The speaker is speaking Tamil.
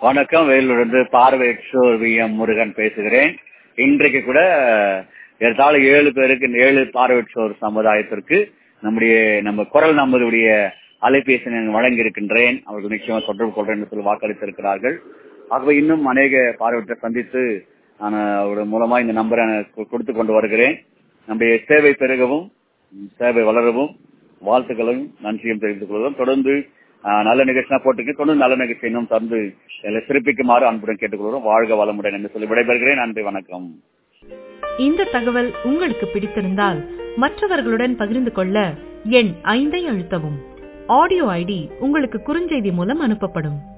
வணக்கம் வேலூரிலிருந்து பார்வையற்றோர் வி எம் முருகன் பேசுகிறேன் இன்றைக்கு கூட ஏறத்தாழ ஏழு பேருக்கு ஏழு பார்வையற்றோர் சமுதாயத்திற்கு நம்முடைய நம்ம குரல் நம்மளுடைய அலைபேசி நான் வழங்கி இருக்கின்றேன் அவர்கள் நிச்சயமா தொடர்பு கொள்றேன் என்று சொல்லி வாக்களித்திருக்கிறார்கள் ஆகவே இன்னும் அநேக பார்வையற்ற சந்தித்து நான் அவருடைய மூலமா இந்த நம்பரை கொடுத்து கொண்டு வருகிறேன் நம்முடைய சேவை பெருகவும் சேவை வளரவும் வாழ்த்துக்களையும் நன்றியும் தெரிவித்துக் கொள்வோம் தொடர்ந்து ஆஹ், நல்ல நிகழ்ச்சியா போட்டுக்கு தொடர்ந்து நல்ல நிகழ்ச்சி இன்னும் தந்து இதில் சிறப்பிக்குமாறு அன்புடன் கேட்டுக்கொள்கிறோம் வாழ்க வளமுடன் என்று சொல்லி விடைபெறுகிறேன் நன்றி வணக்கம் இந்த தகவல் உங்களுக்கு பிடித்திருந்தால் மற்றவர்களுடன் பகிர்ந்து கொள்ள எண் ஐந்தை அழுத்தவும் ஆடியோ ஐடி உங்களுக்கு குறுஞ்செய்தி மூலம் அனுப்பப்படும்